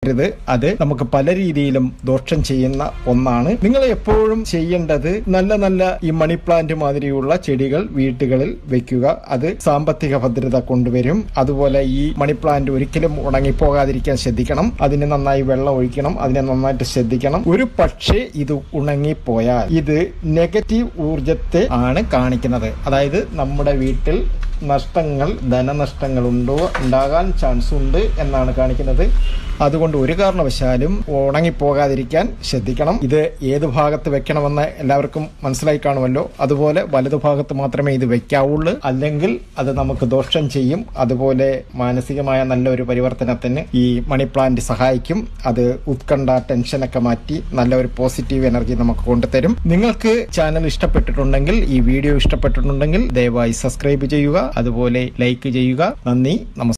രുത് അത് നമുക്ക് പല രീതിയിലും ദോഷം ചെയ്യുന്ന ഒന്നാണ് നിങ്ങൾ എപ്പോഴും ചെയ്യേണ്ടത് നല്ല നല്ല ഈ മണി പ്ലാന്റ് മാതിരിയുള്ള ചെടികൾ വീട്ടുകളിൽ വെക്കുക അത് സാമ്പത്തിക ഭദ്രത കൊണ്ടുവരും അതുപോലെ ഈ മണി പ്ലാന്റ് ഒരിക്കലും ഉണങ്ങിപ്പോകാതിരിക്കാൻ ശ്രദ്ധിക്കണം അതിന് നന്നായി വെള്ളം ഒഴിക്കണം അതിനെ നന്നായിട്ട് ശ്രദ്ധിക്കണം ഒരു പക്ഷേ ഇത് ഉണങ്ങിപ്പോയാൽ ഇത് നെഗറ്റീവ് ഊർജത്തെ ആണ് കാണിക്കുന്നത് അതായത് നമ്മുടെ വീട്ടിൽ നഷ്ടങ്ങൾ ധനനഷ്ടങ്ങൾ ഉണ്ടോ ഉണ്ടാകാൻ ചാൻസ് ഉണ്ട് എന്നാണ് കാണിക്കുന്നത് അതുകൊണ്ട് ഒരു കാരണവശാലും ഉണങ്ങിപ്പോകാതിരിക്കാൻ ശ്രദ്ധിക്കണം ഇത് ഏത് ഭാഗത്ത് വെക്കണമെന്ന് എല്ലാവർക്കും മനസ്സിലായി കാണുമല്ലോ അതുപോലെ വലതു ഭാഗത്ത് മാത്രമേ ഇത് വെക്കാവുള്ളൂ അല്ലെങ്കിൽ അത് നമുക്ക് ദോഷം ചെയ്യും അതുപോലെ മാനസികമായ നല്ലൊരു പരിവർത്തനത്തിന് ഈ മണി പ്ലാന്റ് സഹായിക്കും അത് ഉത്കണ്ഠ ടെൻഷനൊക്കെ മാറ്റി നല്ല ഒരു പോസിറ്റീവ് എനർജി നമുക്ക് കൊണ്ടുതരും നിങ്ങൾക്ക് ചാനൽ ഇഷ്ടപ്പെട്ടിട്ടുണ്ടെങ്കിൽ ഈ വീഡിയോ ഇഷ്ടപ്പെട്ടിട്ടുണ്ടെങ്കിൽ ദയവായി സബ്സ്ക്രൈബ് ചെയ്യുക അതുപോലെ ലൈക്ക് ചെയ്യുക നന്ദി നമസ്കാരം